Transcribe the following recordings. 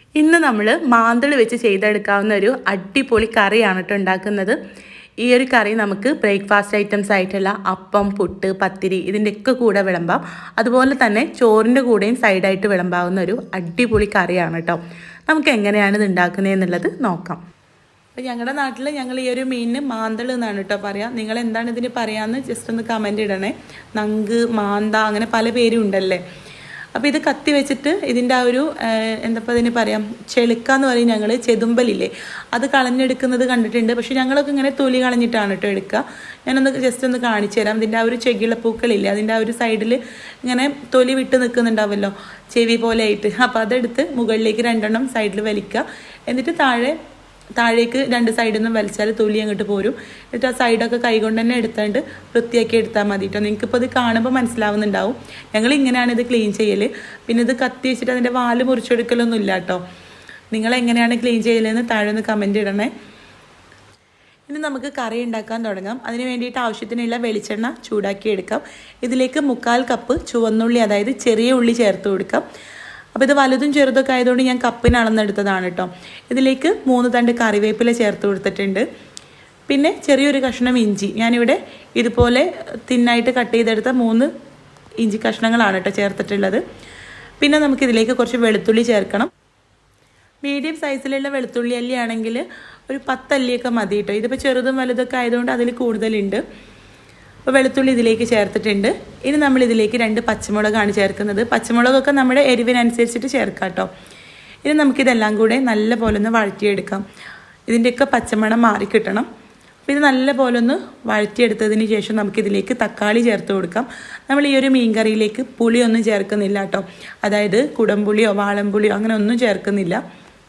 ഇന്ന് നമ്മൾ മാന്തൾ വെച്ച് ചെയ്തെടുക്കാവുന്ന ഒരു അടിപൊളി കറിയാണ് കേട്ടോ ഉണ്ടാക്കുന്നത് ഈ ഒരു കറി നമുക്ക് ബ്രേക്ക്ഫാസ്റ്റ് ഐറ്റംസ് ആയിട്ടുള്ള അപ്പം പുട്ട് പത്തിരി ഇതിൻ്റെയൊക്കെ കൂടെ വിളമ്പാം അതുപോലെ തന്നെ ചോറിൻ്റെ കൂടെയും സൈഡായിട്ട് വിളമ്പാവുന്ന ഒരു അടിപൊളി കറിയാണ് കേട്ടോ നമുക്ക് എങ്ങനെയാണ് ഇത് ഉണ്ടാക്കുന്നത് എന്നുള്ളത് നോക്കാം അപ്പോൾ ഞങ്ങളുടെ നാട്ടിൽ ഞങ്ങൾ ഈ ഒരു മീനിന് മാന്തൾ എന്നാണ് കേട്ടോ പറയാം നിങ്ങൾ എന്താണ് ഇതിന് പറയാമെന്ന് ജസ്റ്റ് ഒന്ന് കമൻറ്റ് ഇടണേ നങ്ക് മാന്ത അങ്ങനെ പല പേരും ഉണ്ടല്ലേ അപ്പോൾ ഇത് കത്തി വെച്ചിട്ട് ഇതിൻ്റെ ആ ഒരു എന്താ ഇതിന് പറയാം ചെളുക്ക എന്ന് പറയും ഞങ്ങൾ ചെതുമ്പലില്ലേ അത് കളഞ്ഞെടുക്കുന്നത് കണ്ടിട്ടുണ്ട് പക്ഷെ ഞങ്ങളൊക്കെ ഇങ്ങനെ തൊലി കളഞ്ഞിട്ടാണ് കേട്ടോ എടുക്കുക ഞാനൊന്ന് ജസ്റ്റ് ഒന്ന് കാണിച്ചു തരാം ഇതിൻ്റെ ആ ഒരു ചെകിളപ്പൂക്കളില്ലേ അതിൻ്റെ ആ ഒരു സൈഡിൽ ഇങ്ങനെ തൊലി വിട്ട് നിൽക്കുന്നുണ്ടാവുമല്ലോ ചെവി പോലെ ആയിട്ട് അപ്പോൾ അതെടുത്ത് മുകളിലേക്ക് രണ്ടെണ്ണം സൈഡിൽ വലിക്കുക എന്നിട്ട് താഴെ താഴേക്ക് രണ്ട് സൈഡിൽ നിന്നും വലിച്ചാൽ തൊലി അങ്ങോട്ട് പോരും എന്നിട്ട് ആ സൈഡൊക്കെ കൈകൊണ്ട് തന്നെ എടുത്തുകൊണ്ട് വൃത്തിയാക്കി എടുത്താൽ മതി കേട്ടോ നിങ്ങൾക്കിപ്പോൾ ഇത് കാണുമ്പോൾ മനസ്സിലാവുന്നുണ്ടാവും ഞങ്ങൾ ഇങ്ങനെയാണ് ഇത് ക്ലീൻ ചെയ്യൽ പിന്നെ ഇത് കത്തി വെച്ചിട്ട് അതിൻ്റെ വാല് മുറിച്ചെടുക്കലൊന്നും ഇല്ല കേട്ടോ നിങ്ങൾ എങ്ങനെയാണ് ക്ലീൻ ചെയ്യലെന്ന് താഴെ ഒന്ന് കമൻറ്റ് ഇടണേ ഇനി നമുക്ക് കറി ഉണ്ടാക്കാൻ തുടങ്ങാം അതിന് വേണ്ടിയിട്ട് ആവശ്യത്തിനുള്ള വെളിച്ചെണ്ണ ചൂടാക്കി എടുക്കാം ഇതിലേക്ക് മുക്കാൽ കപ്പ് ചുവന്നുള്ളി അതായത് ചെറിയ ഉള്ളി ചേർത്ത് കൊടുക്കാം അപ്പോൾ ഇത് വലുതും ചെറുതൊക്കെ ആയതുകൊണ്ട് ഞാൻ കപ്പിന് അളന്നെടുത്തതാണ് കേട്ടോ ഇതിലേക്ക് മൂന്ന് തണ്ട് കറിവേപ്പില ചേർത്ത് കൊടുത്തിട്ടുണ്ട് പിന്നെ ചെറിയൊരു കഷ്ണം ഇഞ്ചി ഞാനിവിടെ ഇതുപോലെ തിന്നായിട്ട് കട്ട് ചെയ്തെടുത്ത മൂന്ന് ഇഞ്ചി കഷ്ണങ്ങളാണ് കേട്ടോ ചേർത്തിട്ടുള്ളത് പിന്നെ നമുക്കിതിലേക്ക് കുറച്ച് വെളുത്തുള്ളി ചേർക്കണം മീഡിയം സൈസിലുള്ള വെളുത്തുള്ളി അല്ലി ആണെങ്കിൽ ഒരു പത്തല്ലിയൊക്കെ മതി കേട്ടോ ഇതിപ്പോൾ ചെറുതും വലുതൊക്കെ ആയതുകൊണ്ട് അതിൽ കൂടുതലുണ്ട് അപ്പോൾ വെളുത്തുള്ളി ഇതിലേക്ക് ചേർത്തിട്ടുണ്ട് ഇനി നമ്മൾ ഇതിലേക്ക് രണ്ട് പച്ചമുളകാണ് ചേർക്കുന്നത് പച്ചമുളകൊക്കെ നമ്മുടെ എരിവിനനുസരിച്ചിട്ട് ചേർക്കാം കേട്ടോ ഇനി നമുക്കിതെല്ലാം കൂടെ നല്ല പോലെ ഒന്ന് വഴറ്റിയെടുക്കാം ഇതിൻ്റെയൊക്കെ പച്ചമണം മാറിക്കിട്ടണം അപ്പോൾ ഇത് നല്ല പോലെ ഒന്ന് വഴറ്റിയെടുത്തതിന് ശേഷം നമുക്കിതിലേക്ക് തക്കാളി ചേർത്ത് കൊടുക്കാം നമ്മൾ ഈ ഒരു മീൻ കറിയിലേക്ക് പുളിയൊന്നും ചേർക്കുന്നില്ല കേട്ടോ അതായത് കുടംപുളിയോ വാളംപുളിയോ അങ്ങനെ ഒന്നും ചേർക്കുന്നില്ല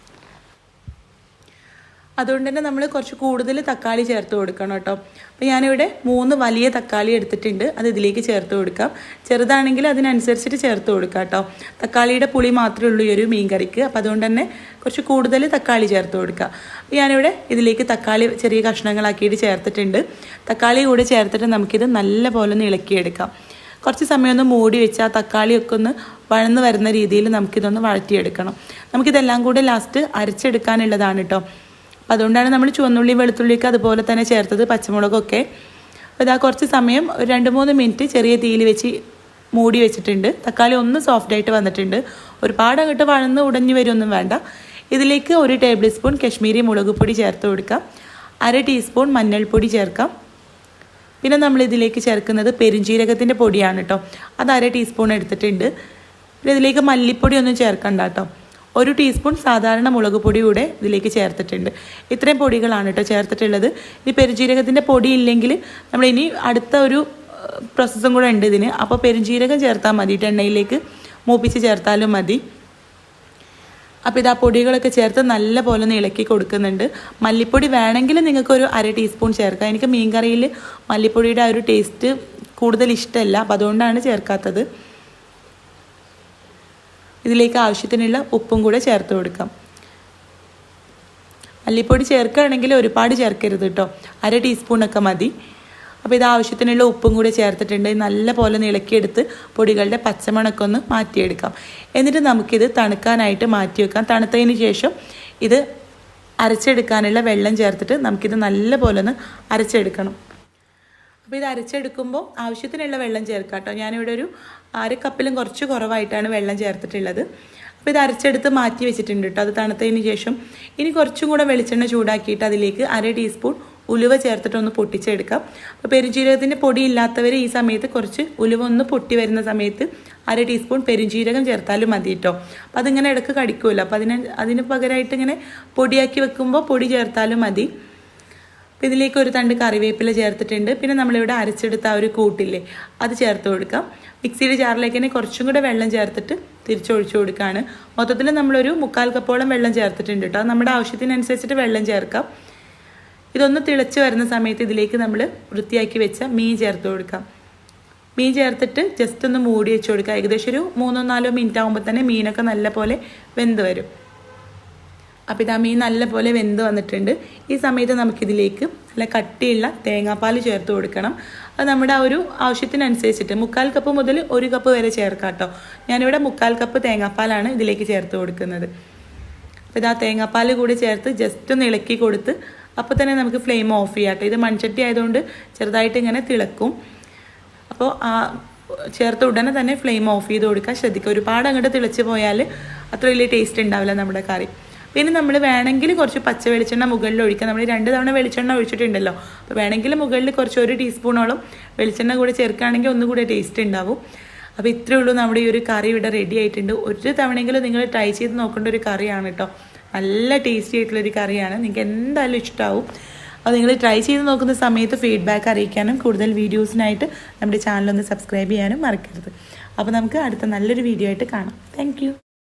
അതുകൊണ്ട് തന്നെ നമ്മൾ കുറച്ച് കൂടുതൽ തക്കാളി ചേർത്ത് കൊടുക്കണം കേട്ടോ അപ്പോൾ ഞാനിവിടെ മൂന്ന് വലിയ തക്കാളി എടുത്തിട്ടുണ്ട് അത് ഇതിലേക്ക് ചേർത്ത് കൊടുക്കാം ചെറുതാണെങ്കിൽ അതിനനുസരിച്ചിട്ട് ചേർത്ത് കൊടുക്കാം കേട്ടോ തക്കാളിയുടെ പുളി മാത്രമേ ഉള്ളൂ ഈ ഒരു മീൻ കറിക്ക് അപ്പോൾ അതുകൊണ്ട് തന്നെ കുറച്ച് കൂടുതൽ തക്കാളി ചേർത്ത് കൊടുക്കുക അപ്പോൾ ഞാനിവിടെ ഇതിലേക്ക് തക്കാളി ചെറിയ കഷ്ണങ്ങളാക്കിയിട്ട് ചേർത്തിട്ടുണ്ട് തക്കാളി കൂടെ ചേർത്തിട്ട് നമുക്കിത് നല്ല പോലെ ഒന്ന് ഇളക്കിയെടുക്കാം കുറച്ച് സമയം ഒന്ന് മൂടി വെച്ച് ആ തക്കാളിയൊക്കെ ഒന്ന് വഴന്ന് വരുന്ന രീതിയിൽ നമുക്കിതൊന്ന് വഴറ്റിയെടുക്കണം നമുക്കിതെല്ലാം കൂടെ ലാസ്റ്റ് അരച്ചെടുക്കാനുള്ളതാണ് കേട്ടോ അപ്പോൾ അതുകൊണ്ടാണ് നമ്മൾ ചുവന്നുള്ളി വെളുത്തുള്ളിയൊക്കെ അതുപോലെ തന്നെ ചേർത്തത് പച്ചമുളകൊക്കെ അപ്പോൾ ഇതാ കുറച്ച് സമയം ഒരു രണ്ട് മൂന്ന് മിനിറ്റ് ചെറിയ തീയിൽ വെച്ച് മൂടി വെച്ചിട്ടുണ്ട് തക്കാളി ഒന്ന് സോഫ്റ്റായിട്ട് വന്നിട്ടുണ്ട് ഒരുപാട് അങ്ങോട്ട് വഴന്ന് ഉടഞ്ഞു വരുമൊന്നും വേണ്ട ഇതിലേക്ക് ഒരു ടേബിൾ സ്പൂൺ കശ്മീരി മുളക് പൊടി ചേർത്ത് കൊടുക്കാം അര ടീസ്പൂൺ മഞ്ഞൾപ്പൊടി ചേർക്കാം പിന്നെ നമ്മൾ ഇതിലേക്ക് ചേർക്കുന്നത് പെരുംജീരകത്തിൻ്റെ പൊടിയാണ് കേട്ടോ അത് അര ടീസ്പൂൺ എടുത്തിട്ടുണ്ട് പിന്നെ ഇതിലേക്ക് മല്ലിപ്പൊടി ഒന്നും ചേർക്കണ്ട കേട്ടോ ഒരു ടീസ്പൂൺ സാധാരണ മുളക് പൊടി കൂടെ ഇതിലേക്ക് ചേർത്തിട്ടുണ്ട് ഇത്രയും പൊടികളാണ് കേട്ടോ ചേർത്തിട്ടുള്ളത് ഈ പെരുംജീരകത്തിൻ്റെ പൊടി ഇല്ലെങ്കിൽ നമ്മൾ ഇനി അടുത്ത ഒരു പ്രോസസ്സും കൂടെ ഉണ്ട് ഇതിന് അപ്പോൾ പെരുംജീരകം ചേർത്താൽ മതി എണ്ണയിലേക്ക് മൂപ്പിച്ച് ചേർത്താലും മതി അപ്പോൾ ഇത് ആ പൊടികളൊക്കെ ചേർത്ത് നല്ല പോലെ ഒന്ന് ഇളക്കി കൊടുക്കുന്നുണ്ട് മല്ലിപ്പൊടി വേണമെങ്കിൽ നിങ്ങൾക്ക് ഒരു അര ടീസ്പൂൺ ചേർക്കാം എനിക്ക് മീൻ കറിയിൽ മല്ലിപ്പൊടിയുടെ ആ ഒരു ടേസ്റ്റ് കൂടുതൽ ഇഷ്ടമല്ല അപ്പോൾ അതുകൊണ്ടാണ് ചേർക്കാത്തത് ഇതിലേക്ക് ആവശ്യത്തിനുള്ള ഉപ്പും കൂടെ ചേർത്ത് കൊടുക്കാം മല്ലിപ്പൊടി ചേർക്കുകയാണെങ്കിൽ ഒരുപാട് ചേർക്കരുത് കേട്ടോ അര ടീസ്പൂണൊക്കെ മതി അപ്പോൾ ഇത് ആവശ്യത്തിനുള്ള ഉപ്പും കൂടി ചേർത്തിട്ടുണ്ട് നല്ല പോലെ ഇളക്കിയെടുത്ത് പൊടികളുടെ പച്ചമണൊക്കെ ഒന്ന് മാറ്റിയെടുക്കാം എന്നിട്ട് നമുക്കിത് തണുക്കാനായിട്ട് മാറ്റി വെക്കാം തണുത്തതിന് ശേഷം ഇത് അരച്ചെടുക്കാനുള്ള വെള്ളം ചേർത്തിട്ട് നമുക്കിത് നല്ല പോലെ ഒന്ന് അരച്ചെടുക്കണം അപ്പോൾ ഇത് അരച്ചെടുക്കുമ്പോൾ ആവശ്യത്തിനുള്ള വെള്ളം ചേർക്കാം കേട്ടോ ഞാനിവിടെ ഒരു അര കപ്പിലും കുറച്ച് കുറവായിട്ടാണ് വെള്ളം ചേർത്തിട്ടുള്ളത് അപ്പോൾ ഇത് അരച്ചെടുത്ത് മാറ്റി വെച്ചിട്ടുണ്ട് കേട്ടോ അത് തണുത്തതിന് ശേഷം ഇനി കുറച്ചും കൂടെ വെളിച്ചെണ്ണ ചൂടാക്കിയിട്ട് അതിലേക്ക് അര ടീസ്പൂൺ ഉലുവ ചേർത്തിട്ട് ഒന്ന് പൊട്ടിച്ചെടുക്കാം അപ്പോൾ പെരുംജീരകത്തിൻ്റെ പൊടി ഇല്ലാത്തവർ ഈ സമയത്ത് കുറച്ച് ഉലുവ ഒന്ന് പൊട്ടി വരുന്ന സമയത്ത് അര ടീസ്പൂൺ പെരുംജീരകം ചേർത്താലും മതി കേട്ടോ അപ്പോൾ അതിങ്ങനെ ഇടയ്ക്ക് കടിക്കുമല്ലോ അപ്പോൾ അതിന് അതിന് പകരമായിട്ട് ഇങ്ങനെ പൊടിയാക്കി വെക്കുമ്പോൾ പൊടി ചേർത്താലും മതി അപ്പോൾ ഇതിലേക്ക് ഒരു തണ്ട് കറിവേപ്പില ചേർത്തിട്ടുണ്ട് പിന്നെ നമ്മളിവിടെ അരച്ചെടുത്ത ആ ഒരു കൂട്ടില്ലേ അത് ചേർത്ത് കൊടുക്കാം മിക്സിയുടെ ജാറിലേക്ക് തന്നെ കുറച്ചും കൂടെ വെള്ളം ചേർത്തിട്ട് തിരിച്ചൊഴിച്ചു കൊടുക്കുകയാണ് മൊത്തത്തിൽ നമ്മളൊരു മുക്കാൽ കപ്പോളം വെള്ളം ചേർത്തിട്ടുണ്ട് കേട്ടോ നമ്മുടെ ആവശ്യത്തിനനുസരിച്ചിട്ട് വെള്ളം ചേർക്കാം ഇതൊന്ന് തിളച്ച് വരുന്ന സമയത്ത് ഇതിലേക്ക് നമ്മൾ വൃത്തിയാക്കി വെച്ച മീൻ ചേർത്ത് കൊടുക്കാം മീൻ ചേർത്തിട്ട് ജസ്റ്റ് ഒന്ന് മൂടി വെച്ച് കൊടുക്കുക ഏകദേശം ഒരു മൂന്നോ നാലോ മിനിറ്റ് ആകുമ്പോൾ തന്നെ മീനൊക്കെ നല്ല പോലെ വെന്ത് വരും അപ്പോൾ ഇതാ മീൻ നല്ലപോലെ വെന്ത് വന്നിട്ടുണ്ട് ഈ സമയത്ത് നമുക്കിതിലേക്ക് നല്ല കട്ടിയുള്ള തേങ്ങാപ്പാൽ ചേർത്ത് കൊടുക്കണം അത് നമ്മുടെ ആ ഒരു ആവശ്യത്തിനനുസരിച്ചിട്ട് മുക്കാൽ കപ്പ് മുതൽ ഒരു കപ്പ് വരെ ചേർക്കാം കേട്ടോ ഞാനിവിടെ മുക്കാൽ കപ്പ് തേങ്ങാപ്പാലാണ് ഇതിലേക്ക് ചേർത്ത് കൊടുക്കുന്നത് അപ്പോൾ ഇതാ തേങ്ങാപ്പാൽ കൂടി ചേർത്ത് ജസ്റ്റ് ഒന്ന് ഇളക്കി കൊടുത്ത് അപ്പോൾ തന്നെ നമുക്ക് ഫ്ലെയിം ഓഫ് ചെയ്യാം കേട്ടോ ഇത് മൺചട്ടി ആയതുകൊണ്ട് ചെറുതായിട്ട് ഇങ്ങനെ തിളക്കും അപ്പോൾ ആ ചേർത്ത ഉടനെ തന്നെ ഫ്ലെയിം ഓഫ് ചെയ്ത് കൊടുക്കാൻ ശ്രദ്ധിക്കുക ഒരുപാട് അങ്ങോട്ട് തിളച്ച് പോയാൽ അത്ര വലിയ ടേസ്റ്റ് ഉണ്ടാവില്ല നമ്മുടെ കറി പിന്നെ നമ്മൾ വേണമെങ്കിൽ കുറച്ച് പച്ച വെളിച്ചെണ്ണ മുകളിൽ ഒഴിക്കാം നമ്മൾ രണ്ട് തവണ വെളിച്ചെണ്ണ ഒഴിച്ചിട്ടുണ്ടല്ലോ അപ്പോൾ വേണമെങ്കിൽ മുകളിൽ കുറച്ച് ഒരു ടീസ്പൂണോളം വെളിച്ചെണ്ണ കൂടെ ചേർക്കുകയാണെങ്കിൽ ഒന്നുകൂടെ ടേസ്റ്റ് ഉണ്ടാവും അപ്പോൾ ഇത്രയേ ഉള്ളൂ നമ്മുടെ ഈ ഒരു കറി ഇവിടെ റെഡി ആയിട്ടുണ്ട് ഒരു തവണയെങ്കിലും നിങ്ങൾ ട്രൈ ചെയ്ത് നോക്കേണ്ട ഒരു കറിയാണ് കേട്ടോ നല്ല ടേസ്റ്റി ആയിട്ടുള്ളൊരു കറിയാണ് നിങ്ങൾക്ക് എന്തായാലും ഇഷ്ടമാവും അപ്പോൾ നിങ്ങൾ ട്രൈ ചെയ്ത് നോക്കുന്ന സമയത്ത് ഫീഡ്ബാക്ക് അറിയിക്കാനും കൂടുതൽ വീഡിയോസിനായിട്ട് നമ്മുടെ ചാനലൊന്ന് സബ്സ്ക്രൈബ് ചെയ്യാനും മറക്കരുത് അപ്പോൾ നമുക്ക് അടുത്ത നല്ലൊരു വീഡിയോ ആയിട്ട് കാണാം താങ്ക്